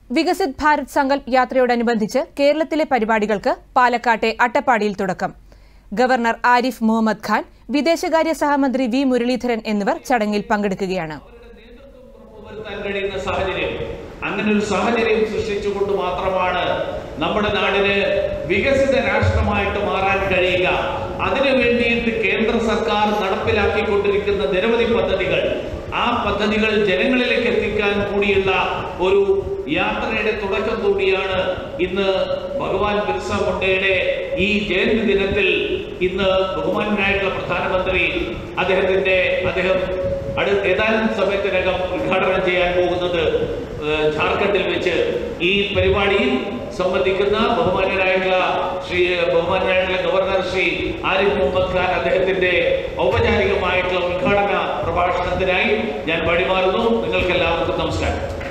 വികസിത് ഭാരത് സങ്കല്പ് യാത്രയോടനുബന്ധിച്ച് കേരളത്തിലെ പരിപാടികൾക്ക് പാലക്കാട്ടെ അട്ടപ്പാടിയിൽ തുടക്കം ഗവർണർ ആരിഫ് മുഹമ്മദ് ഖാൻ വിദേശകാര്യ സഹമന്ത്രി വി മുരളീധരൻ എന്നിവർ ചടങ്ങിൽ പങ്കെടുക്കുകയാണ് വരുത്താൻ കഴിയുന്ന സാഹചര്യം അങ്ങനെ ഒരു സാഹചര്യം സൃഷ്ടിച്ചുകൊണ്ട് മാത്രമാണ് നമ്മുടെ നാടിന് വികസിത രാഷ്ട്രമായിട്ട് മാറാൻ കഴിയുക അതിനു വേണ്ടിയിട്ട് കേന്ദ്ര സർക്കാർ നടപ്പിലാക്കിക്കൊണ്ടിരിക്കുന്ന നിരവധി പദ്ധതികൾ ആ പദ്ധതികൾ ജനങ്ങളിലേക്ക് എത്തിക്കാൻ കൂടിയുള്ള ഒരു യാത്രയുടെ തുടക്കം കൂടിയാണ് ഇന്ന് ഭഗവാൻ ബിർസ മുണ്ടയുടെ ഈ ജയന്തി ദിനത്തിൽ ഇന്ന് ബഹുമാനായിട്ടുള്ള പ്രധാനമന്ത്രി അദ്ദേഹത്തിന്റെ അദ്ദേഹം അടുത്ത ഏതാനും സമയത്തിനകം ഉദ്ഘാടനം ചെയ്യാൻ പോകുന്നത് ഏഹ്, ഝാർഖണ്ഡിൽ വെച്ച് ഈ പരിപാടിയിൽ സംബന്ധിക്കുന്ന ബഹുമാന്യനായിട്ടുള്ള ശ്രീ ബഹുമാന്യനായിട്ടുള്ള ഗവർണർ ശ്രീ ആരിഫ് മുഹമ്മദ് ഖാൻ അദ്ദേഹത്തിന്റെ ഔപചാരികമായിട്ടുള്ള ഉദ്ഘാടന പ്രഭാഷണത്തിനായി ഞാൻ വഴിമാറുന്നു നിങ്ങൾക്ക് എല്ലാവർക്കും നമസ്കാരം